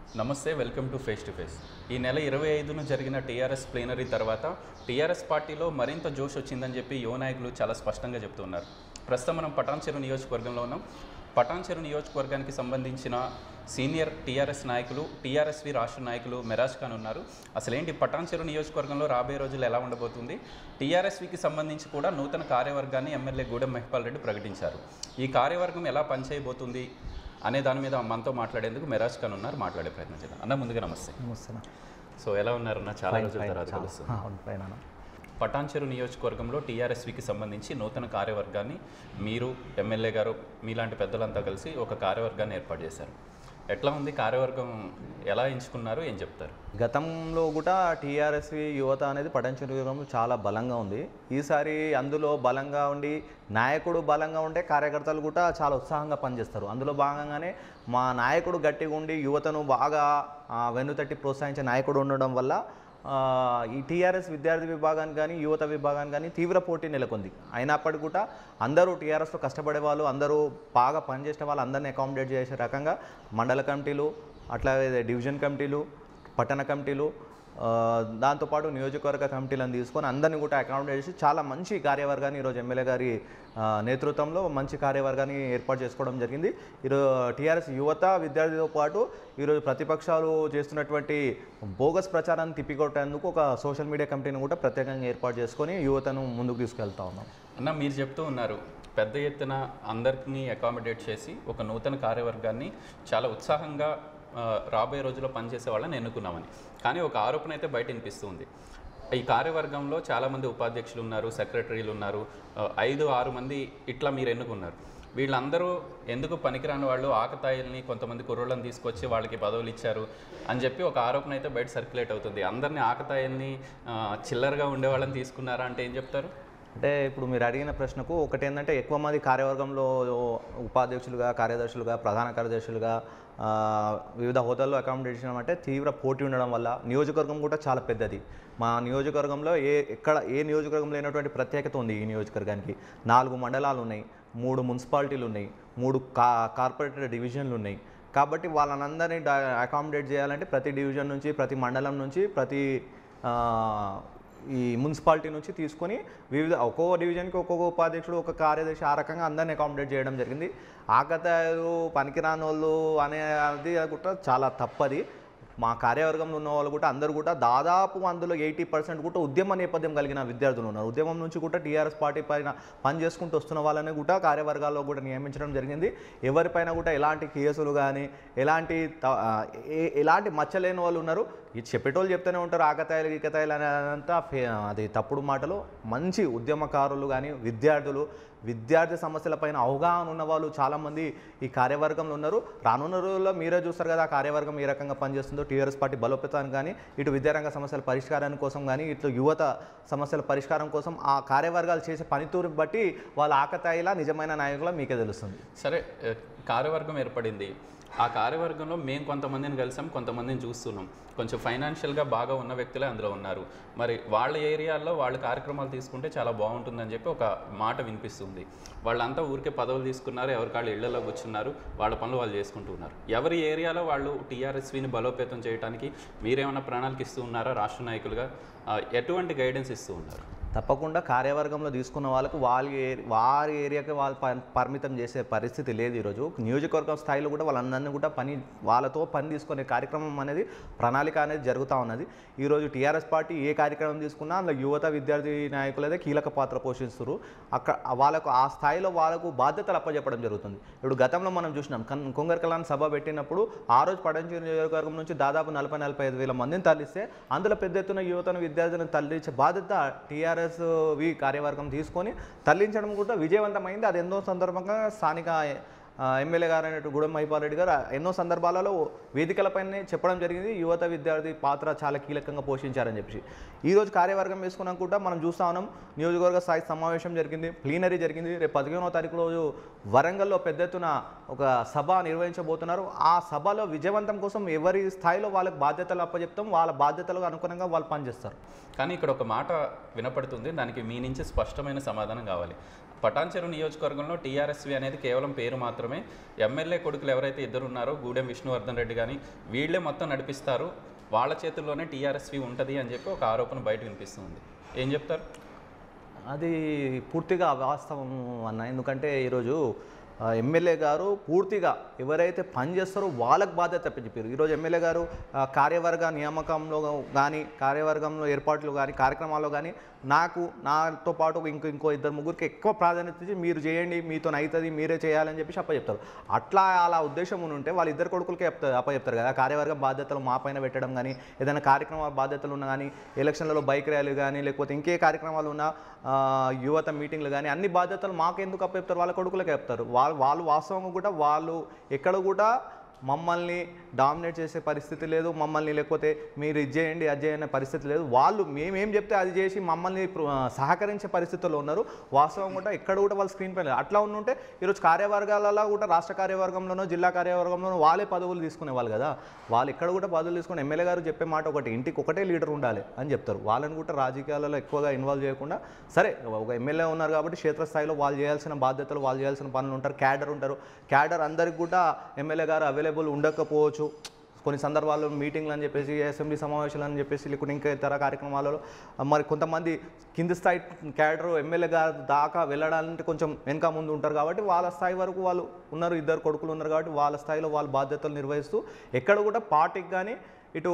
నమస్తే welcome to face to face ఈ నెల ఇరవై ఐదున జరిగిన టీఆర్ఎస్ ప్లేనరీ తర్వాత టీఆర్ఎస్ పార్టీలో మరింత జోష్ వచ్చిందని చెప్పి యువ నాయకులు చాలా స్పష్టంగా చెప్తున్నారు ప్రస్తుతం మనం పటాన్చెరు నియోజకవర్గంలో ఉన్నాం పటాన్చెరు నియోజకవర్గానికి సంబంధించిన సీనియర్ టీఆర్ఎస్ నాయకులు టీఆర్ఎస్వి రాష్ట్ర నాయకులు మెరాజ్ ఖాన్ ఉన్నారు అసలేంటి పటాన్చెరు నియోజకవర్గంలో రాబోయే రోజులు ఎలా ఉండబోతుంది టీఆర్ఎస్వికి సంబంధించి కూడా నూతన కార్యవర్గాన్ని ఎమ్మెల్యే గూడెం మహిపాల్ రెడ్డి ప్రకటించారు ఈ కార్యవర్గం ఎలా పనిచేయబోతుంది అనే దాని మీద మనతో మాట్లాడేందుకు మెరాజ్ ఖాన్ ఉన్నారు మాట్లాడే ప్రయత్నం చేద్దాం అన్న ముందుగా నమస్తే నమస్తే సో ఎలా ఉన్నారన్న చాలా రోజుల తర్వాత కలుస్తుంది అవును పైన పటాన్చెరు నియోజకవర్గంలో టీఆర్ఎస్వికి సంబంధించి నూతన కార్యవర్గాన్ని మీరు ఎమ్మెల్యే గారు మీలాంటి పెద్దలంతా కలిసి ఒక కార్యవర్గాన్ని ఏర్పాటు చేశారు ఎట్లా ఉంది కార్యవర్గం ఎలా ఎంచుకున్నారు ఏం చెప్తారు గతంలో కూడా టీఆర్ఎస్ యువత అనేది పటంచనియోగం చాలా బలంగా ఉంది ఈసారి అందులో బలంగా ఉండి నాయకుడు బలంగా ఉంటే కార్యకర్తలు కూడా చాలా ఉత్సాహంగా పనిచేస్తారు అందులో భాగంగానే మా నాయకుడు గట్టిగా ఉండి యువతను బాగా ఆ, వెన్నుతట్టి ప్రోత్సహించే నాయకుడు ఉండడం వల్ల ఆ, ఈ టీఆర్ఎస్ విద్యార్థి విభాగానికి కానీ యువత విభాగానికి కానీ తీవ్ర పోటీ నెలకొంది అయినప్పటికీ కూడా అందరూ టీఆర్ఎస్లో కష్టపడే వాళ్ళు అందరూ బాగా పనిచేసిన వాళ్ళు అందరినీ అకామిడేట్ చేసే రకంగా మండల కమిటీలు అట్లాగే డివిజన్ కమిటీలు పట్టణ కమిటీలు ఆ, దాంతోపాటు నియోజకవర్గ కమిటీలను తీసుకొని అందరినీ కూడా అకామిడేట్ చేసి చాలా మంచి కార్యవర్గాన్ని ఈరోజు ఎమ్మెల్యే గారి ఆ, నేతృత్వంలో మంచి కార్యవర్గాన్ని ఏర్పాటు చేసుకోవడం జరిగింది ఈరోజు టీఆర్ఎస్ యువత విద్యార్థితో పాటు ఈరోజు ప్రతిపక్షాలు చేస్తున్నటువంటి బోగస్ ప్రచారాన్ని తిప్పికొట్టేందుకు ఒక సోషల్ మీడియా కమిటీని కూడా ప్రత్యేకంగా ఏర్పాటు చేసుకొని యువతను ముందుకు తీసుకెళ్తా ఉన్నాం అన్న మీరు చెప్తూ ఉన్నారు పెద్ద ఎత్తున అందరినీ అకామిడేట్ చేసి ఒక నూతన కార్యవర్గాన్ని చాలా ఉత్సాహంగా ఆ, రాబోయే రోజుల్లో పనిచేసే వాళ్ళని ఎన్నుకున్నామని కానీ ఒక ఆరోపణ అయితే బయట వినిపిస్తుంది ఈ కార్యవర్గంలో చాలామంది ఉపాధ్యక్షులు ఉన్నారు సెక్రటరీలు ఉన్నారు ఆ, ఐదు ఆరు మంది ఇట్లా మీరు ఎన్నుకున్నారు వీళ్ళందరూ ఎందుకు పనికిరాని వాళ్ళు ఆకతాయిల్ని కొంతమంది కుర్రోళ్ళని తీసుకొచ్చి వాళ్ళకి పదవులు ఇచ్చారు అని చెప్పి ఒక ఆరోపణ అయితే బయట సర్క్యులేట్ అవుతుంది అందరినీ ఆకతాయిల్ని ఆ, చిల్లరగా ఉండే వాళ్ళని తీసుకున్నారా అంటే ఏం చెప్తారు అంటే ఇప్పుడు మీరు అడిగిన ప్రశ్నకు ఒకటి ఏంటంటే ఎక్కువ మంది కార్యవర్గంలో ఉపాధ్యక్షులుగా కార్యదర్శులుగా ప్రధాన కార్యదర్శులుగా ఆ, వివిధ హోదాల్లో అకామిడేషన్ అంటే తీవ్ర పోటీ ఉండడం వల్ల నియోజకవర్గం కూడా చాలా పెద్దది మా నియోజకవర్గంలో ఏ ఎక్కడ ఏ నియోజకవర్గం లేనటువంటి ప్రత్యేకత ఉంది ఈ నియోజకవర్గానికి నాలుగు మండలాలు ఉన్నాయి మూడు మున్సిపాలిటీలు ఉన్నాయి మూడు కా కార్పొరేటర్ డివిజన్లు ఉన్నాయి కాబట్టి వాళ్ళనందరినీ అకామిడేట్ చేయాలంటే ప్రతి డివిజన్ నుంచి ప్రతి మండలం నుంచి ప్రతి ఆ, ఈ మున్సిపాలిటీ నుంచి తీసుకొని వివిధ ఒక్కో డివిజన్కి ఒక్కొక్క ఉపాధ్యక్షుడు ఒక కార్యదర్శి ఆ రకంగా అందరిని అకామిడేట్ చేయడం జరిగింది ఆకతాయిలు పనికిరాని వాళ్ళు అనేది కూడా చాలా తప్పది మా కార్యవర్గంలో ఉన్న వాళ్ళు కూడా అందరూ కూడా దాదాపు అందులో ఎయిటీ పర్సెంట్ కూడా ఉద్యమ నేపథ్యం కలిగిన విద్యార్థులు ఉన్నారు ఉద్యమం నుంచి కూడా టీఆర్ఎస్ పార్టీ పైన పని చేసుకుంటూ వస్తున్న వాళ్ళని కూడా కార్యవర్గాల్లో కూడా నియమించడం జరిగింది ఎవరిపైన కూడా ఎలాంటి కేసులు కానీ ఎలాంటి త- ఆ, ఏ- ఎలాంటి మచ్చలేని వాళ్ళు ఉన్నారు ఇది చెప్పేటోళ్ళు చెప్తూనే ఉంటారు ఆకతాయిలు ఈకతాయిలు అనేదంతా ఫే- అది తప్పుడు మాటలు మంచి ఉద్యమకారులు కానీ విద్యార్థులు విద్యార్థి సమస్యలపైన అవగాహన ఉన్న వాళ్ళు చాలామంది ఈ కార్యవర్గంలో ఉన్నారు రానున్న రోజుల్లో మీరే చూస్తారు కదా ఆ కార్యవర్గం ఏ రకంగా పనిచేస్తుందో టీఆర్ఎస్ పార్టీ బలోపేతానికి కానీ ఇటు విద్యారంగ సమస్యల పరిష్కారానికి కోసం కానీ ఇటు యువత సమస్యల పరిష్కారం కోసం ఆ కార్యవర్గాలు చేసే పనితీరు బట్టి వాళ్ళ ఆకతాయిలా నిజమైన నాయకుల మీకే తెలుస్తుంది సరే ఏ, కార్యవర్గం ఏర్పడింది ఆ కార్యవర్గంలో మేము కొంతమందిని కలిసాం కొంతమందిని చూస్తున్నాం కొంచెం ఫైనాన్షియల్గా బాగా ఉన్న వ్యక్తులే అందులో ఉన్నారు మరి వాళ్ళ ఏరియాల్లో వాళ్ళ కార్యక్రమాలు తీసుకుంటే చాలా బాగుంటుందని చెప్పి ఒక మాట వినిపిస్తుంది వాళ్ళంతా ఊరికే పదవులు తీసుకున్నారు ఎవరి కాళ్ళు ఇళ్లలో కూర్చున్నారు వాళ్ళ పనులు వాళ్ళు చేసుకుంటూ ఉన్నారు ఎవరి ఏరియాలో వాళ్ళు టీఆర్ఎస్విని బలోపేతం చేయడానికి మీరేమైనా ప్రణాళిక ఇస్తూ ఉన్నారా రాష్ట్ర నాయకులుగా ఆ, ఎటువంటి గైడెన్స్ ఇస్తూ ఉన్నారు తప్పకుండా కార్యవర్గంలో తీసుకున్న వాళ్ళకు వాళ్ళ ఏ- వారి ఏరియాకి వాళ్ళు ప- పరిమితం చేసే పరిస్థితి లేదు ఈరోజు నియోజకవర్గం స్థాయిలో కూడా వాళ్ళందరినీ కూడా పని వాళ్ళతో పని తీసుకునే కార్యక్రమం అనేది ప్రణాళిక అనేది జరుగుతూ ఉన్నది ఈరోజు టీఆర్ఎస్ పార్టీ ఏ కార్యక్రమం తీసుకున్నా అందులో యువత విద్యార్థి నాయకులదే కీలక పాత్ర పోషిస్తారు అక్కడ వాళ్ళకు ఆ స్థాయిలో వాళ్ళకు బాధ్యతలు అప్పచెప్పడం జరుగుతుంది ఇప్పుడు గతంలో మనం చూసినాం కన్ కొంగర్ కలాన్ సభ పెట్టినప్పుడు ఆ రోజు పడంచి నియోజకవర్గం నుంచి దాదాపు నలభై నలభై ఐదు వేల మందిని తరలిస్తే అందులో పెద్ద ఎత్తున యువతను విద్యార్థులను తరలించే బాధ్యత టీఆర్ఎస్ వి కార్యవర్గం తీసుకొని తరలించడం కూడా విజయవంతమైంది అది ఎన్నో సందర్భంగా స్థానిక ఆ, ఎమ్మెల్యే గారు అయినట్టు గూడెం మహిపాల్ రెడ్డి గారు ఎన్నో సందర్భాలలో వేదికలపైనే చెప్పడం జరిగింది యువత విద్యార్థి పాత్ర చాలా కీలకంగా పోషించారని చెప్పి ఈరోజు కార్యవర్గం వేసుకున్నాం కూడా మనం చూస్తా ఉన్నాం నియోజకవర్గ స్థాయి సమావేశం జరిగింది ప్లీనరీ జరిగింది రేపు పదిహేనో తారీఖు రోజు వరంగల్లో పెద్ద ఎత్తున ఒక సభ నిర్వహించబోతున్నారు ఆ సభలో విజయవంతం కోసం ఎవరి స్థాయిలో వాళ్ళకి బాధ్యతలు అప్పచెప్తాం వాళ్ళ బాధ్యతలకు అనుగుణంగా వాళ్ళు పనిచేస్తారు కానీ ఇక్కడ ఒక మాట వినపడుతుంది దానికి మీ నుంచి స్పష్టమైన సమాధానం కావాలి పటాన్చెరు నియోజకవర్గంలో టీఆర్ఎస్వి అనేది కేవలం పేరు మాత్రమే ఎమ్మెల్యే కొడుకులు ఎవరైతే ఇద్దరు ఉన్నారో గూడెం విష్ణువర్ధన్ రెడ్డి కానీ వీళ్ళే మొత్తం నడిపిస్తారు వాళ్ళ చేతుల్లోనే టీఆర్ఎస్వి ఉంటుంది అని చెప్పి ఒక ఆరోపణ బయట వినిపిస్తుంది ఏం చెప్తారు అది పూర్తిగా అవాస్తవం అన్న ఎందుకంటే ఈరోజు ఆ, ఎమ్మెల్యే గారు పూర్తిగా ఎవరైతే పని చేస్తారో వాళ్ళకి బాధ్యత చెప్పారు ఈరోజు ఎమ్మెల్యే గారు ఆ, కార్యవర్గ నియామకంలో కానీ కార్యవర్గంలో ఏర్పాట్లు కానీ కార్యక్రమాల్లో కానీ నాకు నాతో పాటు ఇంకో ఇంకో ఇద్దరు ముగ్గురికి ఎక్కువ ప్రాధాన్యత ఇచ్చి మీరు చేయండి మీతో అవుతుంది మీరే చేయాలని చెప్పి అప్ప చెప్తారు అట్లా అలా ఉద్దేశం ఉంటే వాళ్ళ ఇద్దరు కొడుకులకే చెప్తారు అప్ప చెప్తారు కదా కార్యవర్గం బాధ్యతలు మా పైన పెట్టడం కానీ ఏదైనా కార్యక్రమాల బాధ్యతలు ఉన్నా కానీ ఎలక్షన్లలో బైక్ ర్యాలీ కానీ లేకపోతే ఇంకే కార్యక్రమాలు ఉన్నా ఆ, యువత మీటింగ్లు కానీ అన్ని బాధ్యతలు మాకెందుకు అప్పచెప్తారు వాళ్ళ కొడుకులకే చెప్తారు వాళ్ళు వాళ్ళు వాస్తవంగా కూడా వాళ్ళు ఎక్కడ కూడా మమ్మల్ని డామినేట్ చేసే పరిస్థితి లేదు మమ్మల్ని లేకపోతే మీరు ఇది చేయండి అది చేయండి అనే పరిస్థితి లేదు వాళ్ళు మేమేం చెప్తే అది చేసి మమ్మల్ని ప్ర- సహకరించే పరిస్థితుల్లో ఉన్నారు వాస్తవం కూడా ఎక్కడ కూడా వాళ్ళు స్క్రీన్ పైన లేదు. అట్లా ఉంటే ఈరోజు కార్యవర్గాలలో కూడా రాష్ట్ర కార్యవర్గంలోనో జిల్లా కార్యవర్గంలోనో వాళ్ళే పదవులు తీసుకునే వాళ్ళు కదా వాళ్ళు ఎక్కడ కూడా పదవులు తీసుకుని ఎమ్మెల్యే గారు చెప్పే మాట ఒకటి ఇంటికి ఒకటే లీడర్ ఉండాలి అని చెప్తారు వాళ్ళని కూడా రాజకీయాలలో ఎక్కువగా ఇన్వాల్వ్ చేయకుండా సరే ఒక ఎమ్మెల్యే ఉన్నారు కాబట్టి క్షేత్రస్థాయిలో వాళ్ళు చేయాల్సిన బాధ్యతలు వాళ్ళు చేయాల్సిన పనులు ఉంటారు క్యాడర్ ఉంటారు క్యాడర్ అందరికి కూడా ఎమ్మెల్యే గారు అవైలబుల్ ఉండకపోవచ్చు కొన్ని సందర్భాల్లో మీటింగ్లు అని చెప్పేసి అసెంబ్లీ సమావేశాలు అని చెప్పేసి లేకుంటే ఇంకా ఇతర కార్యక్రమాలలో మరి కొంతమంది కింది స్థాయి క్యాడర్ ఎమ్మెల్యే గారు దాకా వెళ్ళడానికి కొంచెం వెనక ముందు ఉంటారు కాబట్టి వాళ్ళ స్థాయి వరకు వాళ్ళు ఉన్నారు ఇద్దరు కొడుకులు ఉన్నారు కాబట్టి వాళ్ళ స్థాయిలో వాళ్ళ బాధ్యతలు నిర్వహిస్తూ ఎక్కడ కూడా పార్టీకి కానీ ఇటు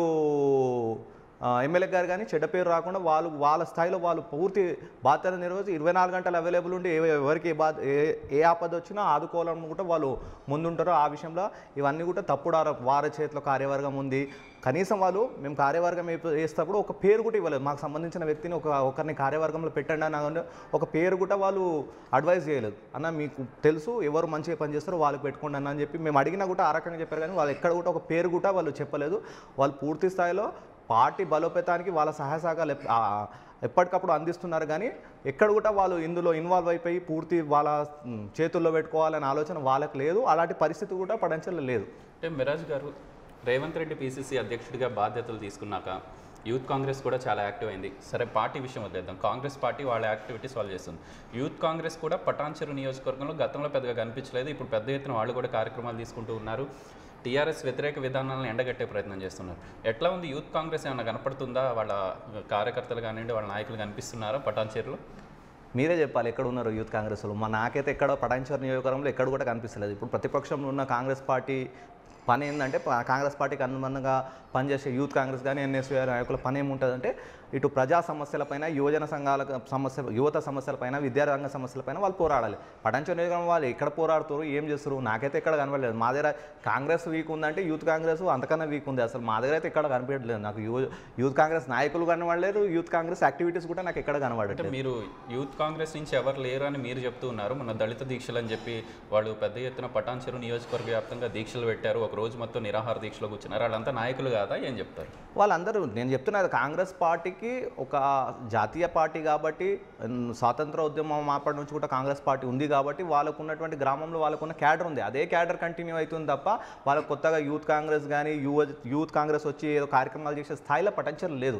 ఆ, ఎమ్మెల్యే గారు కానీ చెడ్డ పేరు రాకుండా వాళ్ళు వాళ్ళ స్థాయిలో వాళ్ళు పూర్తి బాధ్యత నిర్వహించి ఇరవై నాలుగు గంటలు అవైలబుల్ ఉండి ఏ- ఎవరికి ఏ బాధ ఏ ఏ ఆపద వచ్చినా ఆదుకోవాలని కూడా వాళ్ళు ముందుంటారో ఆ విషయంలో ఇవన్నీ కూడా తప్పుడు ఆరోప వారి చేతిలో కార్యవర్గం ఉంది కనీసం వాళ్ళు మేము కార్యవర్గం వేపు- వేసేటప్పుడు ఒక పేరు కూడా ఇవ్వలేదు మాకు సంబంధించిన వ్యక్తిని ఒక ఒకరిని కార్యవర్గంలో పెట్టండి అని అనగానే ఒక పేరు కూడా వాళ్ళు అడ్వైస్ చేయలేదు అన్న మీకు తెలుసు ఎవరు మంచిగా పనిచేస్తారో వాళ్ళకి పెట్టుకోండి అన్న అని చెప్పి మేము అడిగినా కూడా ఆ రకంగా చెప్పారు కానీ వాళ్ళు ఎక్కడ కూడా ఒక పేరు కూడా వాళ్ళు చెప్పలేదు వాళ్ళు పూర్తి స్థాయిలో పార్టీ బలోపేతానికి వాళ్ళ సహాయ సహకారాలు ఎప్- ఆ, ఎప్పటికప్పుడు అందిస్తున్నారు కానీ ఎక్కడ కూడా వాళ్ళు ఇందులో ఇన్వాల్వ్ అయిపోయి పూర్తి వాళ్ళ మ్, చేతుల్లో పెట్టుకోవాలనే ఆలోచన వాళ్ళకి లేదు అలాంటి పరిస్థితి కూడా పడంచలో లేదు అంటే మిరాజ్ గారు రేవంత్ రెడ్డి పీసీసీ అధ్యక్షుడిగా బాధ్యతలు తీసుకున్నాక యూత్ కాంగ్రెస్ కూడా చాలా యాక్టివ్ అయింది సరే పార్టీ విషయం వదిలేద్దాం కాంగ్రెస్ పార్టీ వాళ్ళ యాక్టివిటీస్ వాళ్ళు చేస్తుంది యూత్ కాంగ్రెస్ కూడా పటాన్చెరు నియోజకవర్గంలో గతంలో పెద్దగా కనిపించలేదు ఇప్పుడు పెద్ద ఎత్తున వాళ్ళు కూడా కార్యక్రమాలు తీసుకుంటూ ఉన్నారు టీఆర్ఎస్ వ్యతిరేక విధానాలను ఎండగట్టే ప్రయత్నం చేస్తున్నారు ఎట్లా ఉంది యూత్ కాంగ్రెస్ ఏమైనా కనపడుతుందా వాళ్ళ కార్యకర్తలు కానివ్వండి వాళ్ళ నాయకులు కనిపిస్తున్నారా పటాన్చెరులో మీరే చెప్పాలి ఎక్కడ ఉన్నారు యూత్ కాంగ్రెస్లో మా నాకైతే ఎక్కడ పటాన్చర్ నియోజకవర్గంలో ఎక్కడ కూడా కనిపిస్తలేదు ఇప్పుడు ప్రతిపక్షంలో ఉన్న కాంగ్రెస్ పార్టీ పని ఏంటంటే ప- కాంగ్రెస్ పార్టీకి అనుబంధంగా పనిచేసే యూత్ కాంగ్రెస్ కానీ ఎన్ఎస్యూ నాయకుల పని ఏముంటుందంటే ఇటు ప్రజా సమస్యలపైన యువజన సంఘాల సమస్య యువత సమస్యలపైన విద్యారంగ సమస్యలపైన వాళ్ళు పోరాడాలి పటాన్చర్ నియోజకవర్గం వాళ్ళు ఎక్కడ పోరాడుతారు ఏం చేస్తారు నాకైతే ఎక్కడ కనపడలేదు మా దగ్గర కాంగ్రెస్ వీక్ ఉందంటే యూత్ కాంగ్రెస్ అంతకన్నా వీక్ ఉంది అసలు మా దగ్గర అయితే ఎక్కడ కనిపించలేదు నాకు యూ యూత్ కాంగ్రెస్ నాయకులు కనబడలేరు యూత్ కాంగ్రెస్ యాక్టివిటీస్ కూడా నాకు ఎక్కడ అంటే కనబడట్లేదు మీరు యూత్ కాంగ్రెస్ నుంచి ఎవరు లేరు అని మీరు చెప్తూ ఉన్నారు మన దళిత దీక్షలు అని చెప్పి వాళ్ళు పెద్ద ఎత్తున పటాన్చెరు నియోజకవర్గ వ్యాప్తంగా దీక్షలు పెట్టారు ఒక రోజు మొత్తం నిరాహార దీక్షలో కూర్చున్నారు వాళ్ళంతా నాయకులు కాదా ఏం చెప్తారు వాళ్ళందరూ నేను చెప్తున్నా కాంగ్రెస్ పార్టీకి ఒక జాతీయ పార్టీ కాబట్టి ఉమ్, స్వాతంత్ర ఉద్యమం అప్పటి నుంచి కూడా కాంగ్రెస్ పార్టీ ఉంది కాబట్టి వాళ్ళకు ఉన్నటువంటి గ్రామంలో వాళ్ళకున్న క్యాడర్ ఉంది అదే క్యాడర్ కంటిన్యూ అవుతుంది తప్ప వాళ్ళకు కొత్తగా యూత్ కాంగ్రెస్ కానీ యువ యూత్ కాంగ్రెస్ వచ్చి ఏదో కార్యక్రమాలు చేసే స్థాయిలో పటంచర్ లేదు